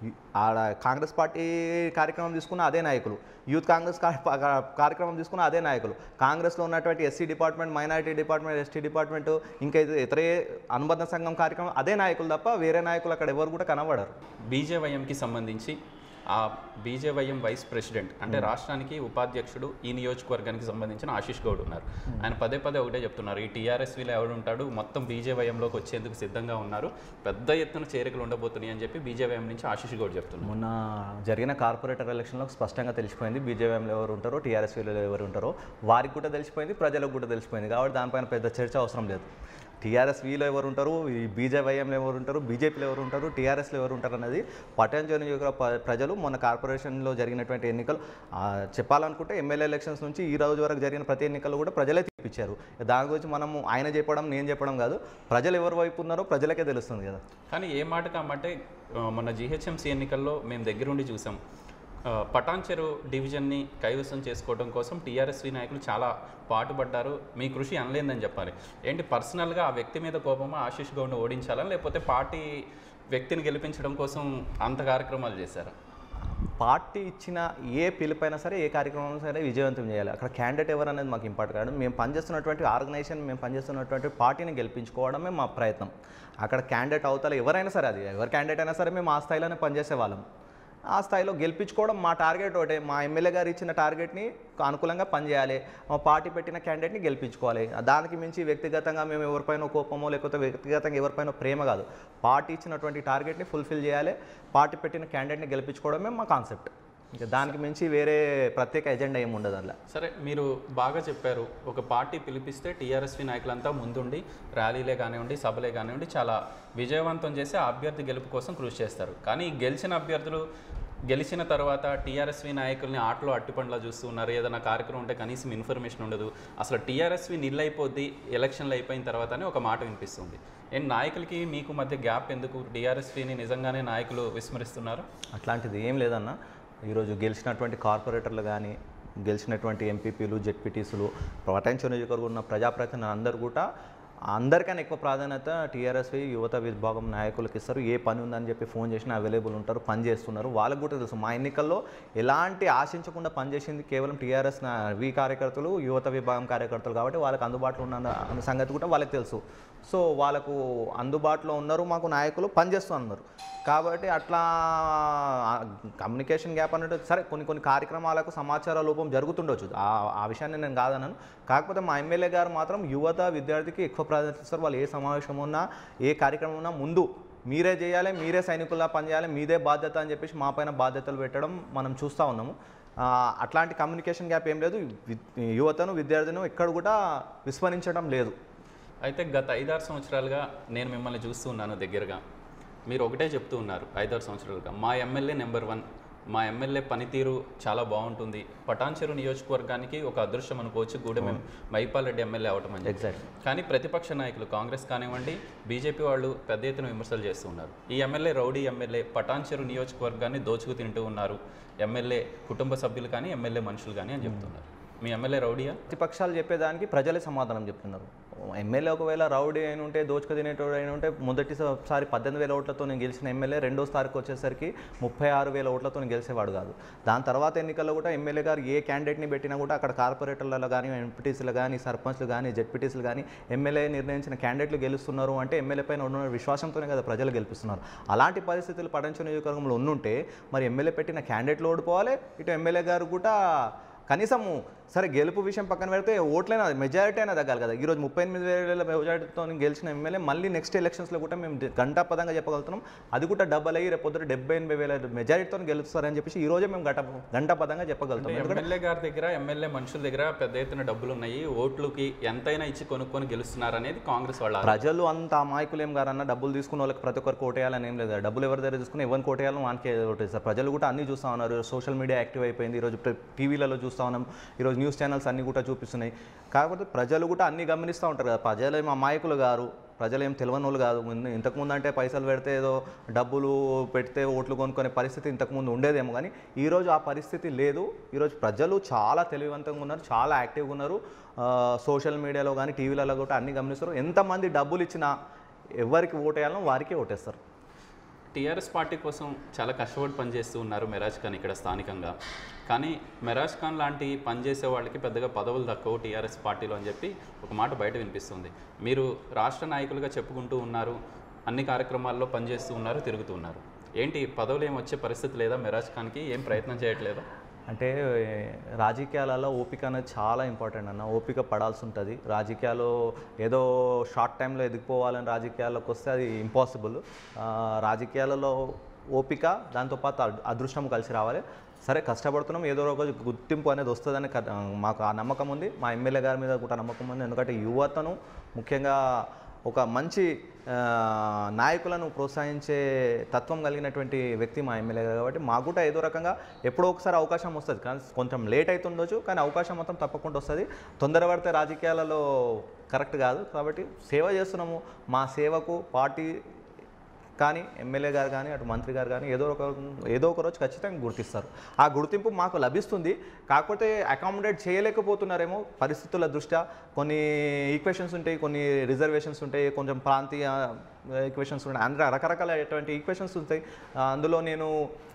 ఆడ కాంగ్రెస్ పార్టీ కార్యక్రమం తీసుకున్న అదే నాయకులు యూత్ కాంగ్రెస్ కా- కా- కార్యక్రమం తీసుకున్న అదే నాయకులు కాంగ్రెస్లో ఉన్నటువంటి SC department minority department ST department ఇంకా ఇది ఇతరే అనుబంధ సంఘం కార్యక్రమం అదే నాయకులు తప్ప వేరే నాయకులు అక్కడ ఎవరు కూడా కనబడరు బీజేవైఎంకి సంబంధించి ఆ బీజేవైఎం వైస్ ప్రెసిడెంట్ అంటే రాష్ట్రానికి ఉపాధ్యక్షుడు ఈ నియోజకవర్గానికి సంబంధించిన ఆశీష్ గౌడ్ ఉన్నారు ఆయన పదే పదే ఒకటే చెప్తున్నారు ఈ టీఆర్ఎస్వీలో ఎవడుంటాడు మొత్తం బీజేవైఎంలోకి వచ్చేందుకు సిద్ధంగా ఉన్నారు పెద్ద ఎత్తున చేరికలు ఉండబోతున్నాయి అని చెప్పి బీజేవైఎం నుంచి ఆశీష్ గౌడ్ చెప్తున్నారు మొన్న జరిగిన కార్పొరేటర్ ఎలక్షన్లో స్పష్టంగా తెలిసిపోయింది బీజేపీలో ఎవరు ఉంటారో టీఆర్ఎస్లో ఎవరు ఉంటారో వారికి కూడా తెలిసిపోయింది ప్రజలకు కూడా తెలిసిపోయింది కాబట్టి దానిపైన పెద్ద చర్చ అవసరం లేదు టీఆర్ఎస్ వీలో ఎవరు ఉంటారు ఈ బీజేవైఎంలో ఎవరు ఉంటారు బీజేపీలో ఎవరు ఉంటారు టీఆర్ఎస్లో ఎవరు ఉంటారు అనేది పటాన్జోని నియోజక ప- ప్రజలు మొన్న కార్పొరేషన్లో జరిగినటువంటి ఎన్నికలు ఆ, చెప్పాలనుకుంటే ఎమ్మెల్యే ఎలక్షన్స్ నుంచి ఈ రోజు వరకు జరిగిన ప్రతి ఎన్నికలు కూడా ప్రజలే తీపిచ్చారు దాని గురించి మనము ఆయన చెప్పడం నేను చెప్పడం కాదు ప్రజలు ఎవరి వైపు ఉన్నారో ప్రజలకే తెలుస్తుంది కదా కానీ ఏ మాట కామంటే ఆ, మొన్న జీహెచ్ఎంసీ ఎన్నికల్లో మేము దగ్గరుండి చూసాం ఆ, పటాన్చెరు డివిజన్ని కైవసం చేసుకోవడం కోసం టీఆర్ఎస్వి నాయకులు చాలా పాటుపడ్డారు మీ కృషి అనలేదని చెప్పాలి ఏంటి పర్సనల్గా ఆ వ్యక్తి మీద కోపమా ఆశీష్ గౌడ్ని ఓడించాలా లేకపోతే పార్టీ వ్యక్తిని గెలిపించడం కోసం అంత కార్యక్రమాలు చేశారా పార్టీ ఇచ్చిన ఏ పిలుపైనా సరే ఏ కార్యక్రమం సరే విజయవంతం చేయాలి అక్కడ క్యాండిడేట్ ఎవరు అనేది మాకు ఇంపార్టెంట్ కాదు మేము పనిచేస్తున్నటువంటి ఆర్గనైజేషన్ మేము పనిచేస్తున్నటువంటి పార్టీని గెలిపించుకోవడమే మా ప్రయత్నం అక్కడ క్యాండిడేట్ అవుతారు ఎవరైనా సరే అది ఎవరు క్యాండిడేట్ అయినా సరే మేము ఆ స్థాయిలోనే పనిచేసే వాళ్ళం ఆ స్థాయిలో గెలిపించుకోవడం మా టార్గెట్ ఒకటే మా ఎమ్మెల్యే గారు ఇచ్చిన టార్గెట్ని అనుకూలంగా పనిచేయాలి మా పార్టీ పెట్టిన క్యాండిడేట్ని గెలిపించుకోవాలి దానికి మించి వ్యక్తిగతంగా మేము ఎవరిపైన కోపమో లేకపోతే వ్యక్తిగతంగా ఎవరిపైన ప్రేమ కాదు పార్టీ ఇచ్చినటువంటి టార్గెట్ని ఫుల్ఫిల్ చేయాలి పార్టీ పెట్టిన క్యాండిడేట్ని గెలిపించుకోవడమే మా కాన్సెప్ట్ ఇంకా దానికి మించి వేరే ప్రత్యేక ఎజెండా ఏమి ఉండదు అందులో సరే మీరు బాగా చెప్పారు ఒక పార్టీ పిలిపిస్తే టీఆర్ఎస్వి నాయకులంతా ముందుండి ర్యాలీలే కానివ్వండి సభలే కానివ్వండి చాలా విజయవంతం చేసి ఆ అభ్యర్థి గెలుపు కోసం కృషి చేస్తారు కానీ ఈ గెలిచిన అభ్యర్థులు గెలిచిన తర్వాత టీఆర్ఎస్వి నాయకుల్ని ఆటలో అట్టిపండ్లా చూస్తూ ఉన్నారు ఏదైనా కార్యక్రమం ఉంటే కనీసం ఇన్ఫర్మేషన్ ఉండదు అసలు టీఆర్ఎస్వి నిల్లైపోద్ది ఎలక్షన్లు అయిపోయిన తర్వాతనే ఒక మాట వినిపిస్తుంది అండ్ నాయకులకి మీకు మధ్య గ్యాప్ ఎందుకు టీఆర్ఎస్విని నిజంగానే నాయకులు విస్మరిస్తున్నారు అట్లాంటిది ఏం లేదన్న ఈరోజు గెలిచినటువంటి కార్పొరేటర్లు కానీ గెలిచినటువంటి ఎంపీపీలు జెడ్పీటీసులు పటాంచ నియోజకవర్గం ఉన్న ప్రజాప్రతినిధులు అందరూ కూడా అందరికన్నా ఎక్కువ ప్రాధాన్యత టీఆర్ఎస్వి యువత విభాగం నాయకులకు ఇస్తారు ఏ పని ఉందని చెప్పి ఫోన్ చేసినా అవైలబుల్ ఉంటారు పని చేస్తున్నారు వాళ్ళకు కూడా తెలుసు మా ఎన్నికల్లో ఎలాంటి ఆశించకుండా పనిచేసింది కేవలం టీఆర్ఎస్ వి కార్యకర్తలు యువత విభాగం కార్యకర్తలు కాబట్టి వాళ్ళకి అందుబాటులో ఉన్న అన్న సంగతి కూడా వాళ్ళకి తెలుసు సో వాళ్ళకు అందుబాటులో ఉన్నారు మాకు నాయకులు పనిచేస్తున్నారు కాబట్టి అట్లా కమ్యూనికేషన్ గ్యాప్ అనేది సరే కొన్ని కొన్ని కార్యక్రమాలకు సమాచార లోపం జరుగుతుండొచ్చు ఆ ఆ విషయాన్ని నేను కాదన్నాను కాకపోతే మా ఎమ్మెల్యే గారు మాత్రం యువత విద్యార్థికి ఎక్కువ ప్రాధాన్యత ఇస్తారు వాళ్ళు ఏ సమావేశం ఉన్నా ఏ కార్యక్రమం ఉన్నా ముందు మీరే చేయాలి మీరే సైనికుల్లా పనిచేయాలి మీదే బాధ్యత అని చెప్పేసి మా పైన బాధ్యతలు పెట్టడం మనం చూస్తూ ఉన్నాము ఆ, అట్లాంటి కమ్యూనికేషన్ గ్యాప్ ఏం లేదు వి- యువతను విద్యార్థిను ఎక్కడ కూడా విస్మరించడం లేదు అయితే గత ఐదారు సంవత్సరాలుగా నేను మిమ్మల్ని చూస్తూ ఉన్నాను దగ్గరగా మీరు ఒకటే చెప్తూ ఉన్నారు ఐదారు సంవత్సరాలుగా మా ఎమ్మెల్యే నెంబర్ వన్ మా ఎమ్మెల్యే పనితీరు చాలా బాగుంటుంది పటాన్చెరు నియోజకవర్గానికి ఒక అదృష్టం అనుకోవచ్చు గూడెం మైపాల్ రెడ్డి ఎమ్మెల్యే అవటం అని చెప్పి. ఎగ్జాక్ట్ కానీ ప్రతిపక్ష నాయకులు కాంగ్రెస్ కానివ్వండి బీజేపీ వాళ్ళు పెద్ద ఎత్తున విమర్శలు చేస్తూ ఉన్నారు ఈ ఎమ్మెల్యే రౌడీ ఎమ్మెల్యే పటాన్చెరు నియోజకవర్గాన్ని దోచుకు తింటూ ఉన్నారు ఎమ్మెల్యే కుటుంబ సభ్యులు కానీ ఎమ్మెల్యే మనుషులు కానీ అని చెప్తున్నారు మీ ఎమ్మెల్యే రౌడీయా ప్రతిపక్షాలు చెప్పేదానికి ప్రజలే సమాధానం చెప్తున్నారు ఎమ్మెల్యే ఒకవేళ రౌడీ అయిన ఉంటే దోచుకు తినేటోడు అయిన ఉంటే మొదటిసారి పద్దెనిమిది వేల ఓట్లతో నేను గెలిచిన ఎమ్మెల్యే రెండోసారికి వచ్చేసరికి ముప్పై ఆరు వేల ఓట్లతో నేను గెలిచేవాడు కాదు దాని తర్వాత ఎన్నికల్లో కూడా ఎమ్మెల్యే గారు ఏ క్యాండిడేట్ని పెట్టినా కూడా అక్కడ కార్పొరేటర్లలో కానీ ఎంపీటీసీలు కానీ సర్పంచ్లు కానీ జెడ్పీటీసీలు కానీ ఎమ్మెల్యే నిర్ణయించిన క్యాండిడేట్లు గెలుస్తున్నారు అంటే ఎమ్మెల్యే పైన ఉన్న విశ్వాసంతోనే కదా ప్రజలు గెలిపిస్తున్నారు అలాంటి పరిస్థితులు పడంచు నియోజకవర్గంలో ఉండుంటే మరి ఎమ్మెల్యే పెట్టిన క్యాండిడేట్లు ఓడిపోవాలి ఇటు ఎమ్మెల్యే గారు కూడా కనీసము సరే గెలుపు విషయం పక్కన పెడితే ఓట్లైనా మెజారిటీ అయినా తగ్గాలి కదా ఈరోజు ముప్పై ఎనిమిది వేల మెజారిటీతో గెలిచిన ఎమ్మెల్యే మళ్ళీ నెక్స్ట్ ఎలక్షన్స్లో కూడా మేము గంటాపదంగా చెప్పగలుగుతున్నాం అది కూడా డబ్బల్ అయ్యి రేపు పొద్దున డెబ్బై ఎనభై వేల మెజారిటీతో గెలుస్తారని చెప్పేసి ఈ రోజే మేము గంట గంటాపదంగా చెప్పగలుగుతాం ఎందుకంటే ఎమ్మెల్యే గారి దగ్గర ఎమ్మెల్యే మనుషుల దగ్గర పెద్ద ఎత్తున డబ్బులు ఉన్నాయి ఓట్లుకి ఎంతైనా ఇచ్చి కొనుక్కొని గెలుస్తున్నారు అనేది కాంగ్రెస్ వాళ్ళ ఆరోపణ. ప్రజలు అంత అమాయకులు ఏం గారన్న డబ్బులు తీసుకున్న వాళ్ళకి ప్రతి ఒక్కరికి ఓటేయాలని ఏం లేదు డబ్బులు ఎవరి దగ్గర తీసుకుని ఎవరిని కోటేయాలని వానికి ఓటేస్తారు ప్రజలు కూడా అన్ని చూస్తూ ఉన్నారు సోషల్ మీడియా యాక్టివ్ అయిపోయింది ఈరోజు టీవీలలో చూస్తూ ఉన్నాం ఈరోజు న్యూస్ ఛానల్స్ అన్ని కూడా చూపిస్తున్నాయి కాకపోతే ప్రజలు కూడా అన్ని గమనిస్తూ ఉంటారు కదా ప్రజలు ఏం అమాయకులు గారు ప్రజలు ఏం తెలియని వాళ్ళు కాదు ముందు ఇంతకుముందు అంటే పైసలు పెడితే ఏదో డబ్బులు పెడితే ఓట్లు కొనుక్కునే పరిస్థితి ఇంతకుముందు ఉండేదేమో కానీ ఈరోజు ఆ పరిస్థితి లేదు ఈరోజు ప్రజలు చాలా తెలివివంతంగా ఉన్నారు చాలా యాక్టివ్గా ఉన్నారు సోషల్ మీడియాలో కానీ టీవీలలో కూడా అన్ని గమనిస్తారు ఎంతమంది డబ్బులు ఇచ్చినా ఎవరికి ఓటేయాలో వారికే ఓటేస్తారు టీఆర్ఎస్ పార్టీ కోసం చాలా కష్టపడి పనిచేస్తూ ఉన్నారు మెరాజ్ ఖాన్ ఇక్కడ స్థానికంగా కానీ మెరాజ్ ఖాన్ లాంటి పనిచేసే వాళ్ళకి పెద్దగా పదవులు తక్కువ టీఆర్ఎస్ పార్టీలో అని చెప్పి ఒక మాట బయట వినిపిస్తుంది మీరు రాష్ట్ర నాయకులుగా చెప్పుకుంటూ ఉన్నారు అన్ని కార్యక్రమాల్లో పనిచేస్తూ ఉన్నారు తిరుగుతూ ఉన్నారు ఏంటి పదవులు ఏం వచ్చే పరిస్థితి లేదా మెరాజ్ ఖాన్కి ఏం ప్రయత్నం చేయట్లేదా అంటే రాజకీయాలలో ఓపిక అనేది చాలా ఇంపార్టెంట్ అన్న ఓపిక పడాల్సి ఉంటుంది రాజకీయాలు ఏదో షార్ట్ టైంలో ఎదిగిపోవాలని రాజకీయాల్లోకి వస్తే అది ఇంపాసిబుల్ రాజకీయాలలో ఓపిక దాంతోపాటు అద్- అదృష్టం కలిసి రావాలి సరే కష్టపడుతున్నాం ఏదో ఒక రోజు గుర్తింపు అనేది వస్తుందని క- మాకు ఆ నమ్మకం ఉంది మా ఎమ్మెల్యే గారి మీద కూడా నమ్మకం ఉంది ఎందుకంటే యువతను ముఖ్యంగా ఒక మంచి ఆ, నాయకులను ప్రోత్సహించే తత్వం కలిగినటువంటి వ్యక్తి మా ఎమ్మెల్యే గారు కాబట్టి మాకు కూడా ఏదో రకంగా ఎప్పుడో ఒకసారి అవకాశం వస్తుంది కానీ కొంచెం లేట్ అవుతుండొచ్చు కానీ అవకాశం మాత్రం తప్పకుండా వస్తుంది తొందరపడితే రాజకీయాలలో కరెక్ట్ కాదు కాబట్టి సేవ చేస్తున్నాము మా సేవకు పార్టీ కానీ ఎమ్మెల్యే గారు కానీ అటు మంత్రి గారు కానీ ఏదో ఒక ఏదో ఒక రోజు ఖచ్చితంగా గుర్తిస్తారు ఆ గుర్తింపు మాకు లభిస్తుంది కాకపోతే అకామిడేట్ చేయలేకపోతున్నారేమో పరిస్థితుల దృష్ట్యా కొన్ని ఈక్వేషన్స్ ఉంటాయి కొన్ని రిజర్వేషన్స్ ఉంటాయి కొంచెం ప్రాంతీయ ఈక్వేషన్స్ ఉన్నాయి అందులో రకరకాలైనటువంటి ఈక్వేషన్స్ ఉంటాయి ఆ, అందులో నేను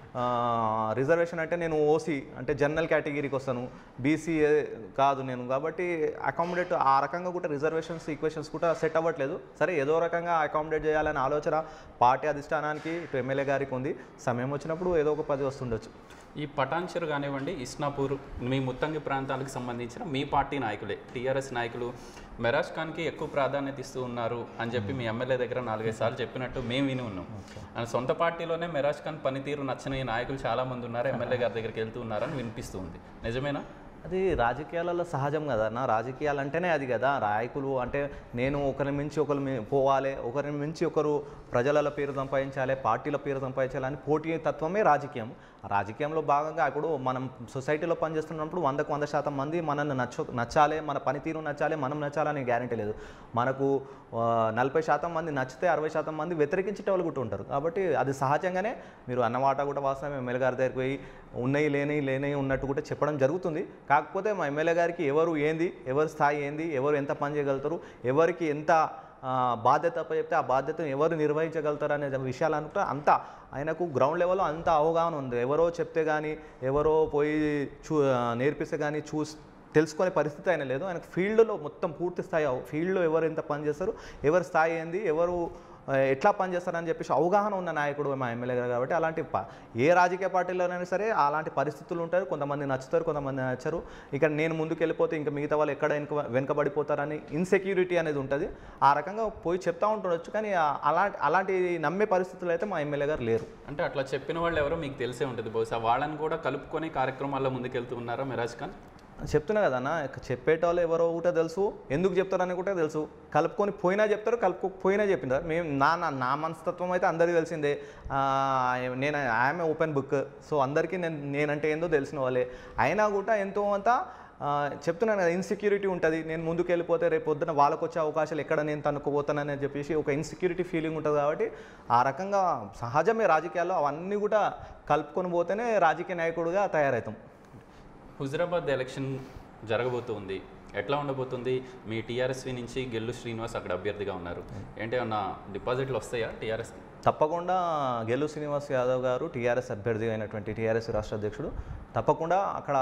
రిజర్వేషన్ అంటే నేను ఓసీ అంటే జనరల్ కేటగిరీకి వస్తాను బీసీ కాదు నేను కాబట్టి అకామిడేట్ ఆ రకంగా కూడా రిజర్వేషన్స్ ఈక్వేషన్స్ కూడా సెట్ అవ్వట్లేదు సరే ఏదో రకంగా అకామిడేట్ చేయాలనే ఆలోచన పార్టీ అధిష్టానానికి ఇటు ఎమ్మెల్యే గారికి ఉంది సమయం వచ్చినప్పుడు ఏదో ఒక పది వస్తుండొచ్చు ఈ పటాన్చెరు కానివ్వండి ఇస్నాపూర్ మీ ముత్తంగి ప్రాంతాలకు సంబంధించిన మీ పార్టీ నాయకులే టీఆర్ఎస్ నాయకులు మెరాజ్ ఖాన్కి ఎక్కువ ప్రాధాన్యత ఇస్తూ ఉన్నారు అని చెప్పి మీ ఎమ్మెల్యే దగ్గర నాలుగైదు సార్లు చెప్పినట్టు మేము విని ఉన్నాం అండ్ సొంత పార్టీలోనే మెరాజ్ ఖాన్ పనితీరు నచ్చని నాయకులు చాలా మంది ఉన్నారు ఎమ్మెల్యే గారి దగ్గరికి వెళ్తూ ఉన్నారని వినిపిస్తూ ఉంది నిజమేనా అది రాజకీయాలలో సహజం కదా నా రాజకీయాలు అంటేనే అది కదా నాయకులు అంటే నేను ఒకరి మించి ఒకరు మీ- పోవాలి ఒకరి మించి ఒకరు ప్రజల పేరు సంపాదించాలి పార్టీల పేరు సంపాదించాలి అని పోటీ తత్వమే రాజకీయం ఆ రాజకీయంలో భాగంగా ఇప్పుడు మనం సొసైటీలో పనిచేస్తున్నప్పుడు వందకు వంద శాతం మంది మనల్ని నచ్చ నచ్చాలి మన పనితీరు నచ్చాలి మనం నచ్చాలని గ్యారంటీ లేదు మనకు ఆ, నలభై శాతం మంది నచ్చితే అరవై శాతం మంది వ్యతిరేకించే వాళ్ళు కూడా ఉంటారు కాబట్టి అది సహజంగానే మీరు అన్నమాట కూడా వాస్తవం ఎమ్మెల్యే గారి దగ్గరికి పోయి ఉన్నాయి లేని లేని ఉన్నట్టు కూడా చెప్పడం జరుగుతుంది కాకపోతే మా ఎమ్మెల్యే గారికి ఎవరు ఏంది ఎవరి స్థాయి ఏంది ఎవరు ఎంత పని చేయగలుగుతారు ఎవరికి ఎంత ఆ, బాధ్యత చెప్తే ఆ బాధ్యతను ఎవరు నిర్వహించగలుగుతారు అనే విషయాలు అనుకుంటే అంత ఆయనకు గ్రౌండ్ లెవెల్లో అంత అవగాహన ఉంది ఎవరో చెప్తే కానీ ఎవరో పోయి చూ నేర్పిస్తే కానీ చూసి తెలుసుకునే పరిస్థితి ఆయన లేదు ఆయనకు ఫీల్డ్లో మొత్తం పూర్తి స్థాయి అవ- ఫీల్డ్లో ఎవరు ఎంత పని చేస్తారు ఎవరి స్థాయి ఏంది ఎవరు ఆ, ఎట్లా పనిచేస్తారని చెప్పేసి అవగాహన ఉన్న నాయకుడు మా ఎమ్మెల్యే గారు కాబట్టి అలాంటి ప- ఏ రాజకీయ పార్టీలోనైనా సరే అలాంటి పరిస్థితులు ఉంటారు కొంతమంది నచ్చుతారు కొంతమంది నచ్చరు ఇక నేను ముందుకు వెళ్ళిపోతే ఇంకా మిగతా వాళ్ళు ఎక్కడ వెనుక వెనుకబడిపోతారని ఇన్సెక్యూరిటీ అనేది ఉంటుంది ఆ రకంగా పోయి చెప్తా ఉంటుండొచ్చు కానీ ఆ- అలాంటి అలాంటి నమ్మే పరిస్థితులు అయితే మా ఎమ్మెల్యే గారు లేరు అంటే అట్లా చెప్పిన వాళ్ళు ఎవరో మీకు తెలిసే ఉంటుంది బహుశా వాళ్ళని కూడా కలుపుకొని కార్యక్రమాల్లో ముందుకెళ్తూ ఉన్నారా మెరాజ్ ఖాన్ చెప్తున్నా కదా అన్న ఇక చెప్పేటోళ్ళు ఎవరో కూడా తెలుసు ఎందుకు చెప్తారని కూడా తెలుసు కలుపుకొని పోయినా చెప్తారు కలుపుకోకపోయినా చెప్పింటారు మేము నా నా నా మనస్తత్వం అయితే అందరికీ తెలిసిందే ఆ, నేను ఐఎమ్ ఓపెన్ బుక్ సో అందరికీ నేను నేనంటే ఏందో తెలిసిన వాళ్ళే అయినా కూడా ఎంతో అంత ఆ, చెప్తున్నాను కదా ఇన్సెక్యూరిటీ ఉంటుంది నేను ముందుకు వెళ్ళిపోతే రేపు పొద్దున వాళ్ళకు వచ్చే అవకాశాలు ఎక్కడ నేను తనుకుపోతానని చెప్పేసి ఒక ఇన్సెక్యూరిటీ ఫీలింగ్ ఉంటుంది కాబట్టి ఆ రకంగా సహజమే రాజకీయాల్లో అవన్నీ కూడా కలుపుకొని పోతేనే రాజకీయ నాయకుడిగా తయారవుతాం హుజరాబాద్ ఎలక్షన్ జరగబోతుంది ఎట్లా ఉండబోతుంది మీ టీఆర్ఎస్వి నుంచి గెల్లు శ్రీనివాస్ అక్కడ అభ్యర్థిగా ఉన్నారు ఏంటి ఏమన్నా డిపాజిట్లు వస్తాయా టీఆర్ఎస్కి తప్పకుండా గెలు శ్రీనివాస్ యాదవ్ గారు టీఆర్ఎస్ అభ్యర్థి అయినటువంటి టీఆర్ఎస్ రాష్ట్ర అధ్యక్షుడు తప్పకుండా అక్కడ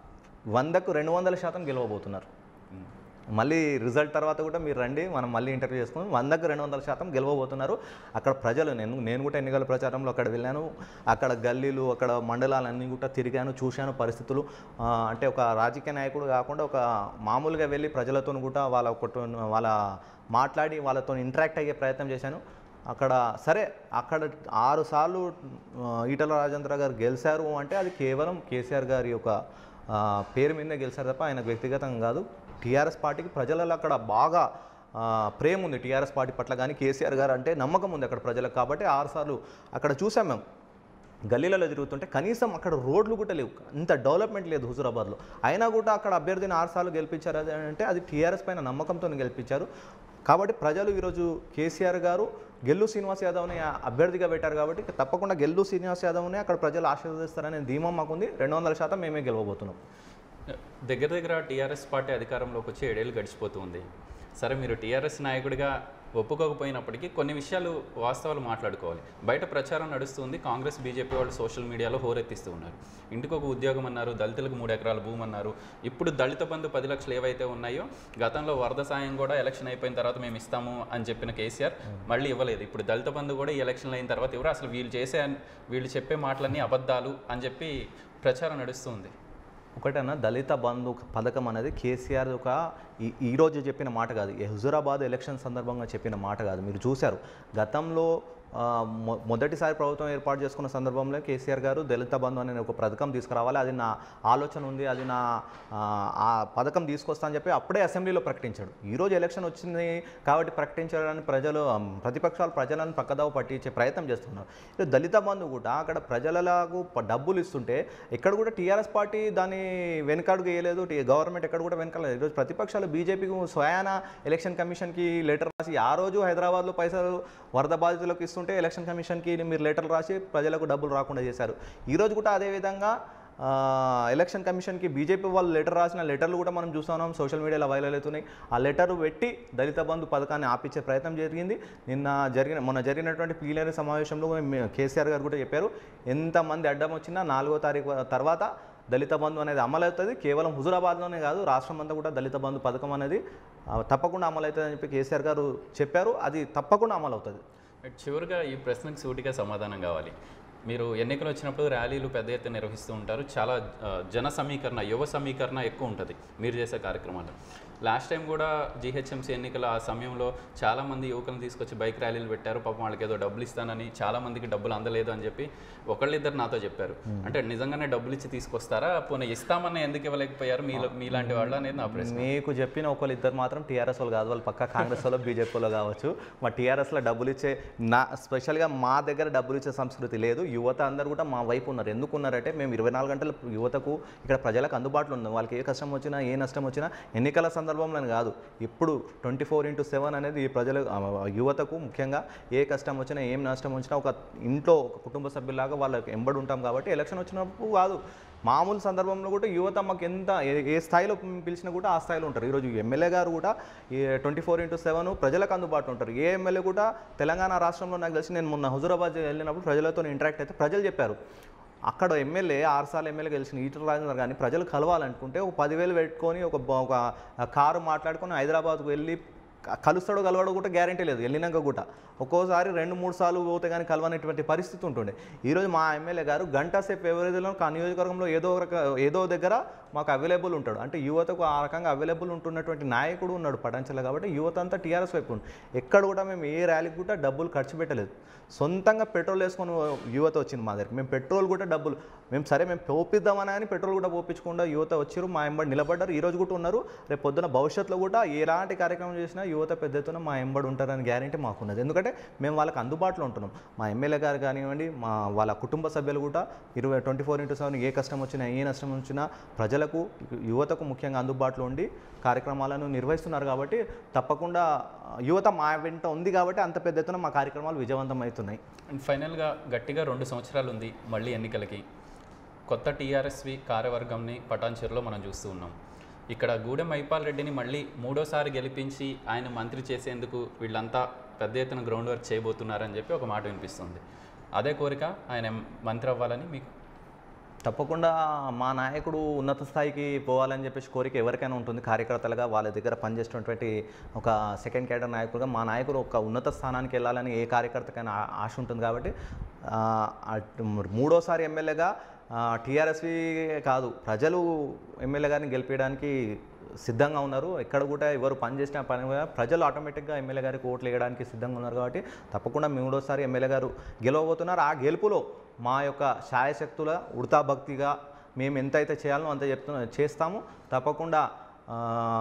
వందకు రెండు వందల శాతం గెలవబోతున్నారు మళ్ళీ రిజల్ట్ తర్వాత కూడా మీరు రండి మనం మళ్ళీ ఇంటర్వ్యూ చేసుకుని వందకు రెండు వందల శాతం గెలవబోతున్నారు అక్కడ ప్రజలు నేను నేను కూడా ఎన్నికల ప్రచారంలో అక్కడ వెళ్ళాను అక్కడ గల్లీలు అక్కడ మండలాలన్నీ కూడా తిరిగాను చూశాను పరిస్థితులు ఆ, అంటే ఒక రాజకీయ నాయకుడు కాకుండా ఒక మామూలుగా వెళ్ళి ప్రజలతో కూడా వాళ్ళ ఒకటి వాళ్ళ మాట్లాడి వాళ్ళతో ఇంటరాక్ట్ అయ్యే ప్రయత్నం చేశాను అక్కడ సరే అక్కడ ఆరు సార్లు ఆ, ఈటల రాజేంద్ర గారు గెలిచారు అంటే అది కేవలం కేసీఆర్ గారి యొక్క ఆ, పేరు మీదే గెలిచారు తప్ప ఆయనకు వ్యక్తిగతంగా కాదు టీఆర్ఎస్ పార్టీకి ప్రజలలో అక్కడ బాగా ఆ, ప్రేమ ఉంది టీఆర్ఎస్ పార్టీ పట్ల కానీ కేసీఆర్ గారు అంటే నమ్మకం ఉంది అక్కడ ప్రజలకు కాబట్టి ఆరు సార్లు అక్కడ చూసాం మేము గల్లీలలో తిరుగుతుంటే కనీసం అక్కడ రోడ్లు కూడా లేవు ఇంత డెవలప్మెంట్ లేదు హుజురాబాద్లో అయినా కూడా అక్కడ అభ్యర్థిని ఆరు సార్లు గెలిపించారు అది అంటే అది టీఆర్ఎస్ పైన నమ్మకంతో గెలిపించారు కాబట్టి ప్రజలు ఈరోజు కేసీఆర్ గారు గెల్లు శ్రీనివాస్ యాదవ్ని అభ్యర్థిగా పెట్టారు కాబట్టి తప్పకుండా గెల్లు శ్రీనివాస్ యాదవ్ని అక్కడ ప్రజలు ఆశీర్వదిస్తారనే ధీమం మాకుంది రెండు వందల శాతం మేమే గెలవబోతున్నాం దగ్గర దగ్గర టీఆర్ఎస్ పార్టీ అధికారంలోకి వచ్చి ఏడేళ్ళు గడిచిపోతుంది సరే మీరు టీఆర్ఎస్ నాయకుడిగా ఒప్పుకోకపోయినప్పటికీ కొన్ని విషయాలు వాస్తవాలు మాట్లాడుకోవాలి బయట ప్రచారం నడుస్తుంది కాంగ్రెస్ బీజేపీ వాళ్ళు సోషల్ మీడియాలో హోరెత్తిస్తూ ఉన్నారు ఇంటికి ఒక ఉద్యోగం అన్నారు దళితులకు మూడు ఎకరాల భూమి అన్నారు ఇప్పుడు దళిత బంధు పది లక్షలు ఏవైతే ఉన్నాయో గతంలో వరద సాయం కూడా ఎలక్షన్ అయిపోయిన తర్వాత మేము ఇస్తాము అని చెప్పిన కేసీఆర్ మళ్ళీ ఇవ్వలేదు ఇప్పుడు దళిత బంధు కూడా ఈ ఎలక్షన్ అయిన తర్వాత ఎవరు అసలు వీళ్ళు చేసే వీళ్ళు చెప్పే మాటలన్నీ అబద్ధాలు అని చెప్పి ప్రచారం నడుస్తుంది ఒకటన్నా దళిత బంధు పథకం అనేది కేసీఆర్ ఒక ఈ ఈరోజు చెప్పిన మాట కాదు ఈ హుజురాబాద్ ఎలక్షన్ సందర్భంగా చెప్పిన మాట కాదు మీరు చూశారు గతంలో ఆ, మొ- మొదటిసారి ప్రభుత్వం ఏర్పాటు చేసుకున్న సందర్భంలో కేసీఆర్ గారు దళిత బంధు అనే ఒక పథకం తీసుకురావాలి అది నా ఆలోచన ఉంది అది నా ఆ, ఆ పథకం తీసుకొస్తా అని చెప్పి అప్పుడే అసెంబ్లీలో ప్రకటించాడు ఈరోజు ఎలక్షన్ వచ్చింది కాబట్టి ప్రకటించడానికి ప్రజలు ఆ, ప్రతిపక్షాలు ప్రజలను పక్కదావ పట్టించే ప్రయత్నం చేస్తున్నారు ఈరోజు దళిత బంధు కూడా అక్కడ ప్రజలకు ప- డబ్బులు ఇస్తుంటే ఎక్కడ కూడా టీఆర్ఎస్ పార్టీ దాన్ని వెనకాడుగు వేయలేదు టీ- గవర్నమెంట్ ఎక్కడ కూడా వెనకాలేదు ఈరోజు ప్రతిపక్షాలు బీజేపీకి స్వయాన ఎలక్షన్ కమిషన్కి లెటర్ రాసి ఆ రోజు హైదరాబాద్లో పైసలు వరద బాధితులకు ఇస్తుంటే ఎలక్షన్ కమిషన్కి మీరు లెటర్ రాసి ప్రజలకు డబ్బులు రాకుండా చేశారు ఈరోజు కూడా అదేవిధంగా ఆ, ఎలక్షన్ కమిషన్కి బీజేపీ వాళ్ళు లెటర్ రాసిన లెటర్లు కూడా మనం చూస్తున్నాం సోషల్ మీడియాలో వైరల్ అవుతున్నాయి ఆ లెటర్ పెట్టి దళిత బంధు పథకాన్ని ఆపించే ప్రయత్నం జరిగింది నిన్న జరిగిన మొన్న జరిగినటువంటి ప్లీనరీ సమావేశంలో మే- కేసీఆర్ గారు కూడా చెప్పారు ఎంతమంది అడ్డం వచ్చినా నాలుగో తారీఖు తర్వాత దళిత బంధు అనేది అమలు అవుతుంది కేవలం హుజురాబాద్లోనే కాదు రాష్ట్రం అంతా కూడా దళిత బంధు పథకం అనేది ఆ, తప్పకుండా అమలు అవుతుంది అని చెప్పి కేసీఆర్ గారు చెప్పారు అది తప్పకుండా అమలు అవుతుంది చివరిగా ఈ ప్రశ్నకు సూటిగా సమాధానం కావాలి మీరు ఎన్నికలు వచ్చినప్పుడు ర్యాలీలు పెద్ద ఎత్తున నిర్వహిస్తూ ఉంటారు చాలా ఆ, జన సమీకరణ యువ సమీకరణ ఎక్కువ ఉంటుంది మీరు చేసే కార్యక్రమాలు లాస్ట్ టైం కూడా జీహెచ్ఎంసీ ఎన్నికల ఆ సమయంలో చాలామంది యువకులను తీసుకొచ్చి బైక్ ర్యాలీలు పెట్టారు పాపం వాళ్ళకి ఏదో డబ్బులు ఇస్తానని చాలా మందికి డబ్బులు అందలేదు అని చెప్పి ఒకళ్ళిద్దరు నాతో చెప్పారు అంటే నిజంగానే డబ్బులు ఇచ్చి తీసుకొస్తారా పోనీ ఇస్తామని ఎందుకు ఇవ్వలేకపోయారు మీలో మీలాంటి వాళ్ళు అనేది నా ప్రశ్న మీకు చెప్పిన ఒకళ్ళు ఇద్దరు మాత్రం టీఆర్ఎస్ వాళ్ళు కాదు వాళ్ళు పక్క కాంగ్రెస్ వాళ్ళు బీజేపీ వాళ్ళు కావచ్చు మా టీఆర్ఎస్లో డబ్బులు ఇచ్చే నా స్పెషల్గా మా దగ్గర డబ్బులు ఇచ్చే సంస్కృతి లేదు యువత అందరూ కూడా మా వైపు ఉన్నారు ఎందుకు ఉన్నారంటే మేము ఇరవై నాలుగు గంటల యువతకు ఇక్కడ ప్రజలకు అందుబాటులో ఉన్నాం వాళ్ళకి ఏ కష్టం వచ్చినా ఏ నష్టం వచ్చినా ఎన్నికల సందర్భంలో కాదు ఇప్పుడు ట్వంటీ ఫోర్ ఇంటూ సెవెన్ అనేది ఈ ప్రజల ఆ, యువతకు ముఖ్యంగా ఏ కష్టం వచ్చినా ఏం నష్టం వచ్చినా ఒక ఇంట్లో ఒక కుటుంబ సభ్యులాగా వాళ్ళకి ఎంబడి ఉంటాం కాబట్టి ఎలక్షన్ వచ్చినప్పుడు కాదు మామూలు సందర్భంలో కూడా యువత మాకు ఎంత ఏ- ఏ స్థాయిలో పిలిచినా కూడా ఆ స్థాయిలో ఉంటారు ఈరోజు ఎమ్మెల్యే గారు కూడా ఈ ట్వంటీ ఫోర్ ఇంటూ సెవెన్ ప్రజలకు అందుబాటులో ఉంటారు ఏ ఎమ్మెల్యే కూడా తెలంగాణ రాష్ట్రంలో నాకు తెలిసి నేను మొన్న హుజురాబాద్ వెళ్ళినప్పుడు ప్రజలతో ఇంటరాక్ట్ అయితే ప్రజలు చెప్పారు అక్కడ ఎమ్మెల్యే ఆరుసార్లు ఎమ్మెల్యే గెలిచిన ఈటల రాజేందర్ కానీ ప్రజలు కలవాలనుకుంటే ఒక పదివేలు పెట్టుకొని ఒక బ- ఒక కారు మాట్లాడుకొని హైదరాబాద్కు వెళ్ళి క- కలుస్తాడో కలవాడో కూడా గ్యారంటీ లేదు వెళ్ళినాక కూడా ఒక్కోసారి రెండు మూడు సార్లు పోతే కానీ కలవనటువంటి పరిస్థితి ఉంటుండే ఈరోజు మా ఎమ్మెల్యే గారు గంట సేపు ఎవరైతే ఆ నియోజకవర్గంలో ఏదో ఒక రక- ఏదో దగ్గర మాకు అవైలబుల్ ఉంటాడు అంటే యువతకు ఆ రకంగా అవైలబుల్ ఉంటున్నటువంటి నాయకుడు ఉన్నాడు పటాంచల కాబట్టి యువత అంతా టీఆర్ఎస్ వైపు ఉంది ఎక్కడ కూడా మేము ఏ ర్యాలీకి కూడా డబ్బులు ఖర్చు పెట్టలేదు సొంతంగా పెట్రోల్ వేసుకొని యువత వచ్చింది మా దగ్గర మేము పెట్రోల్ కూడా డబ్బులు మేము సరే మేము పోపిద్దామని అని పెట్రోల్ కూడా పోపించకుండా యువత వచ్చారు మా ఎంబడి నిలబడ్డారు ఈ రోజు కూడా ఉన్నారు రేపు పొద్దున భవిష్యత్తులో కూడా ఎలాంటి కార్యక్రమం చేసినా యువత పెద్ద ఎత్తున మా ఎంబడి ఉంటారని గ్యారంటీ మాకున్నది ఎందుకంటే మేము వాళ్ళకి అందుబాటులో ఉంటున్నాం మా ఎమ్మెల్యే గారు కానివ్వండి మా వాళ్ళ కుటుంబ సభ్యులు కూడా ఇరవై ట్వంటీ ఫోర్ ఇంటూ సెవెన్ ఏ కష్టం వచ్చినా ఏ నష్టం వచ్చినా ప్రజలకు యువతకు ముఖ్యంగా అందుబాటులో ఉండి కార్యక్రమాలను నిర్వహిస్తున్నారు కాబట్టి తప్పకుండా ఆ, యువత మా వెంట ఉంది కాబట్టి అంత పెద్ద ఎత్తున మా కార్యక్రమాలు విజయవంతం అవుతున్నాయి అండ్ ఫైనల్గా గట్టిగా రెండు సంవత్సరాలు ఉంది మళ్ళీ ఎన్నికలకి కొత్త టీఆర్ఎస్వి కార్యవర్గంని పటాన్చెరులో మనం చూస్తూ ఉన్నాం ఇక్కడ గూడెం మైపాల్ రెడ్డిని మళ్ళీ మూడోసారి గెలిపించి ఆయన మంత్రి చేసేందుకు వీళ్ళంతా పెద్ద ఎత్తున గ్రౌండ్ వర్క్ చేయబోతున్నారని చెప్పి ఒక మాట వినిపిస్తుంది అదే కోరిక ఆయన మంత్రి అవ్వాలని మీకు తప్పకుండా మా నాయకుడు ఉన్నత స్థాయికి పోవాలని చెప్పేసి కోరిక ఎవరికైనా ఉంటుంది కార్యకర్తలుగా వాళ్ళ దగ్గర పనిచేస్తున్నటువంటి ఒక సెకండ్ క్యాడర్ నాయకుడుగా మా నాయకుడు ఒక ఉన్నత స్థానానికి వెళ్ళాలని ఏ కార్యకర్తకైనా ఆ- ఆశ ఉంటుంది కాబట్టి ఆ, అటు మూడోసారి ఎమ్మెల్యేగా టీఆర్ఎస్వి కాదు ప్రజలు ఎమ్మెల్యే గారిని గెలిపించడానికి సిద్ధంగా ఉన్నారు ఎక్కడ కూడా ఎవరు పని చేసిన పని కూడా ప్రజలు ఆటోమేటిక్గా ఎమ్మెల్యే గారికి ఓట్లు వేయడానికి సిద్ధంగా ఉన్నారు కాబట్టి తప్పకుండా మూడోసారి ఎమ్మెల్యే గారు గెలవబోతున్నారు ఆ గెలుపులో మా యొక్క శాయశక్తుల ఉడతా భక్తిగా మేము ఎంతైతే చేయాలో అంత చెప్తున్నా చేస్తాము తప్పకుండా ఆ,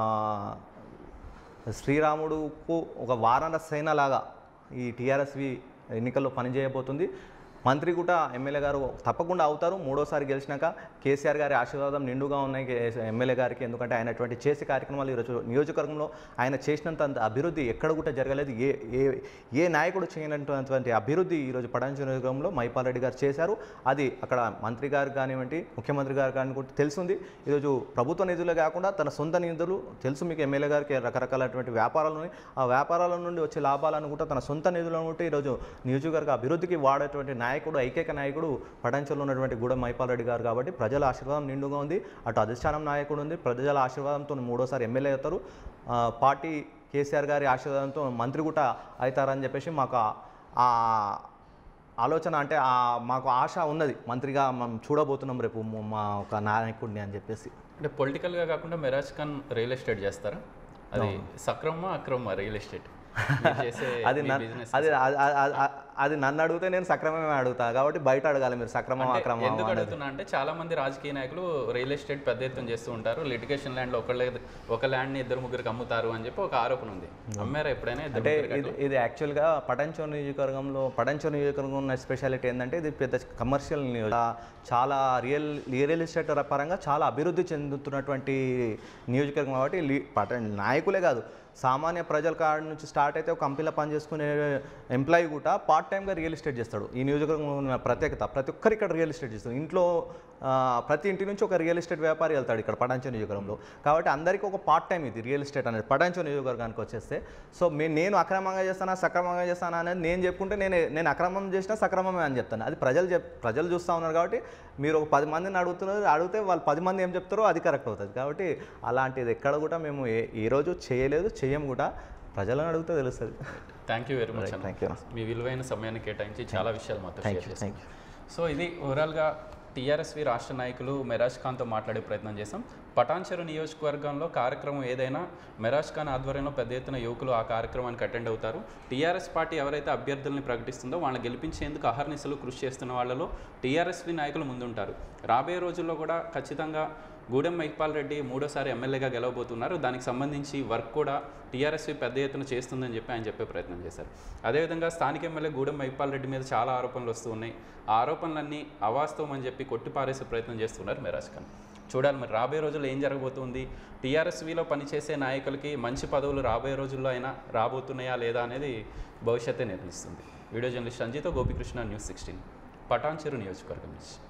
శ్రీరాముడుకు ఒక వారణ సేనలాగా ఈ టీఆర్ఎస్వి ఎన్నికల్లో పనిచేయబోతుంది మంత్రి కూడా ఎమ్మెల్యే గారు తప్పకుండా అవుతారు మూడోసారి గెలిచినాక కేసీఆర్ గారి ఆశీర్వాదం నిండుగా ఉన్నాయి కే- ఎమ్మెల్యే గారికి ఎందుకంటే ఆయన అటువంటి చేసే కార్యక్రమాలు ఈరోజు నియోజకవర్గంలో ఆయన చేసినంత అంత అభివృద్ధి ఎక్కడ కూడా జరగలేదు ఏ ఏ ఏ నాయకుడు చేయనటువంటి అభివృద్ధి ఈరోజు పటాంచ నియోజకవర్గంలో మైపాల్ రెడ్డి గారు చేశారు అది అక్కడ మంత్రి గారు కానివ్వండి ముఖ్యమంత్రి గారు కానివ్వండి తెలుసుంది ఈరోజు ప్రభుత్వ నిధులే కాకుండా తన సొంత నిధులు తెలుసు మీకు ఎమ్మెల్యే గారికి రకరకాలటువంటి వ్యాపారాలు ఉన్నాయి ఆ వ్యాపారాల నుండి వచ్చే లాభాలను కూడా తన సొంత నిధులను కూడా ఈరోజు నియోజకవర్గ అభివృద్ధికి వాడేటువంటి నాయకుడు ఐకేక నాయకుడు పటాంచల్లో ఉన్నటువంటి గూడెం మైపాల్ రెడ్డి గారు కాబట్టి ప్రజల ఆశీర్వాదం నిండుగా ఉంది అటు అధిష్టానం నాయకుడు ఉంది ప్రజల ఆశీర్వాదంతో మూడోసారి ఎమ్మెల్యే అవుతారు ఆ, పార్టీ కేసీఆర్ గారి ఆశీర్వాదంతో మంత్రి కూడా అవుతారని చెప్పేసి మాకు ఆ- ఆ ఆలోచన అంటే ఆ మాకు ఆశ ఉన్నది మంత్రిగా మనం చూడబోతున్నాం రేపు మా ఒక నాయకుడిని అని చెప్పేసి అంటే పొలిటికల్గా కాకుండా మెరాజ్ ఖాన్ రియల్ ఎస్టేట్ చేస్తారా అది సక్రమా అక్రమా రియల్ ఎస్టేట్ మీరు చేసే అది మీ నన్- business. అది అది- అది- అది- అది నన్ను అడిగితే నేను సక్రమమే అడుగుతా కాబట్టి బయట అడగాలి మీరు సక్రమం అంటే అక్రమం ఎందుకు అడుగుతున్నా అంటే చాలా మంది రాజకీయ నాయకులు రియల్ ఎస్టేట్ పెద్ద ఎత్తున చేస్తూ ఉంటారు లిటిగేషన్ ల్యాండ్లో ఒకళ్ళే ఒక ల్యాండ్ని ఇద్దరు ముగ్గురికి అమ్ముతారు అని చెప్పి ఒక ఆరోపణ ఉంది అమ్మారా ఎప్పుడైనా ఇద్దరు అంటే ముగ్గురికి ఇది ఇది యాక్చువల్గా పటంచో నియోజకవర్గంలో పటంచో నియోజకవర్గం ఉన్న స్పెషాలిటీ ఏంటంటే ఇది పెద్ద కమర్షియల్ నియోజక చాలా రియల్ రియల్ ఎస్టేట్ పరంగా చాలా అభివృద్ధి చెందుతున్నటువంటి నియోజకవర్గం కాబట్టి లీ- పట నాయకులే కాదు సామాన్య ప్రజల కాడ నుంచి స్టార్ట్ అయితే ఒక కంపెనీలో పనిచేసుకునే ఎంప్లాయీ కూడా పార్ట్ టైంగా రియల్ ఎస్టేట్ చేస్తాడు ఈ నియోజకవర్గంలో ఉన్న ప్రత్యేకత ప్రతి ఒక్కరు ఇక్కడ రియల్ ఎస్టేట్ చేస్తారు ఇంట్లో ఆ, ప్రతి ఇంటి నుంచి ఒక రియల్ ఎస్టేట్ వ్యాపారి వెళ్తాడు ఇక్కడ పటాంచ నియోజకవర్గంలో కాబట్టి అందరికీ ఒక పార్ట్ టైం ఇది రియల్ ఎస్టేట్ అనేది పటాంచ నియోజకవర్గానికి వచ్చేస్తే సో మే నేను అక్రమంగా చేస్తానా సక్రమంగా చేస్తానా అనేది నేను చెప్పుకుంటే నేను నేను అక్రమం చేసినా సక్రమమే అని చెప్తాను అది ప్రజలు చెప్ ప్రజలు చూస్తూ ఉన్నారు కాబట్టి మీరు ఒక పది మందిని అడుగుతున్నారు అడిగితే వాళ్ళు పది మంది ఏం చెప్తారో అది కరెక్ట్ అవుతుంది కాబట్టి అలాంటిది ఎక్కడ కూడా మేము ఏ- ఈ రోజు చేయలేదు చెయ్యం కూడా ప్రజలను అడిగితే తెలుస్తుంది థ్యాంక్ యూ వెరీ మచ్ అన్న థ్యాంక్ యూ మీ విలువైన సమయాన్ని కేటాయించి చాలా విషయాలు మాతో థ్యాంక్ షేర్ యూ చేశారు థ్యాంక్ యూ సో ఇది ఓవరాల్గా టీఆర్ఎస్వి రాష్ట్ర నాయకులు మెరాజ్ ఖాన్తో మాట్లాడే ప్రయత్నం చేశాం పటాన్చెరు నియోజకవర్గంలో కార్యక్రమం ఏదైనా మెరాజ్ ఖాన్ ఆధ్వర్యంలో పెద్ద ఎత్తున యువకులు ఆ కార్యక్రమానికి అటెండ్ అవుతారు టీఆర్ఎస్ పార్టీ ఎవరైతే అభ్యర్థుల్ని ప్రకటిస్తుందో వాళ్ళని గెలిపించేందుకు అహర్నిశలు కృషి చేస్తున్న వాళ్ళలో టీఆర్ఎస్వి నాయకులు ముందుంటారు రాబోయే రోజుల్లో కూడా ఖచ్చితంగా గూడెం మైపాల్ రెడ్డి మూడోసారి ఎమ్మెల్యేగా గెలవబోతున్నారు దానికి సంబంధించి వర్క్ కూడా టీఆర్ఎస్వి పెద్ద ఎత్తున చేస్తుందని చెప్పి ఆయన చెప్పే ప్రయత్నం చేశారు అదేవిధంగా స్థానిక ఎమ్మెల్యే గూడెం మైపాల్ రెడ్డి మీద చాలా ఆరోపణలు వస్తూ ఉన్నాయి ఆ ఆరోపణలన్నీ అవాస్తవం అని చెప్పి కొట్టిపారేసే ప్రయత్నం చేస్తున్నారు మెరాజ్ ఖాన్ చూడాలి మరి రాబోయే రోజుల్లో ఏం జరగబోతుంది టీఆర్ఎస్విలో పనిచేసే నాయకులకి మంచి పదవులు రాబోయే రోజుల్లో అయినా రాబోతున్నాయా లేదా అనేది భవిష్యత్తే నిర్ణయిస్తుంది వీడియో జర్నలిస్ట్ సంజీతో గోపికృష్ణ న్యూస్ సిక్స్టీన్ పటాన్చెరు నియోజకవర్గం నుంచి